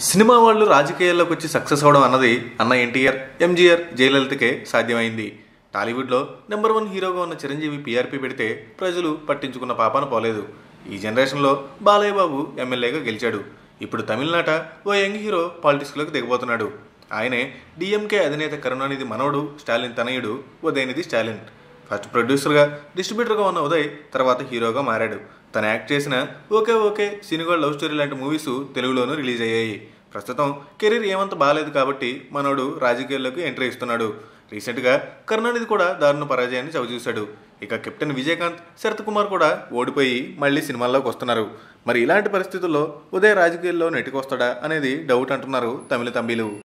cinema వాళ్ళు రాజకీయాల్లోకి వచ్చి సక్సెస్ అవడం అన్నది అన్న ఎన్టీఆర్ ఎంజీఆర్ జయలలితకే సాధ్యమైంది టాలీవుడ్లో నెంబర్ వన్ హీరోగా ఉన్న చిరంజీవి పీఆర్పీ పెడితే ప్రజలు పట్టించుకున్న పాపాన పోలేదు ఈ జనరేషన్లో బాలయ్య బాబు ఎమ్మెల్యేగా గెలిచాడు ఇప్పుడు తమిళనాట ఓ యంగ్ హీరో పాలిటిక్స్లోకి దిగబోతున్నాడు ఆయనే డిఎంకే అధినేత కరుణానిధి మనవడు స్టాలిన్ తనయుడు ఉదయనిధి స్టాలిన్ ఫస్ట్ ప్రొడ్యూసర్గా డిస్ట్రిబ్యూటర్గా ఉన్న ఉదయ్ తర్వాత హీరోగా మారాడు తను యాక్ట్ చేసిన ఓకే ఓకే సినిగోల్ లవ్ స్టోరీ లాంటి మూవీస్ తెలుగులోనూ రిలీజ్ అయ్యాయి ప్రస్తుతం కెరీర్ ఏమంత బాగాలేదు కాబట్టి మనోడు రాజకీయాల్లోకి ఎంట్రీ ఇస్తున్నాడు రీసెంట్గా కరుణానిధి కూడా దారుణ పరాజయాన్ని చవిచూశాడు ఇక కెప్టెన్ విజయకాంత్ శరత్ కుమార్ కూడా ఓడిపోయి మళ్ళీ సినిమాల్లోకి వస్తున్నారు మరి ఇలాంటి పరిస్థితుల్లో ఉదయ్ రాజకీయాల్లో నెట్టుకొస్తాడా అనేది డౌట్ అంటున్నారు తమిళ తంబీలు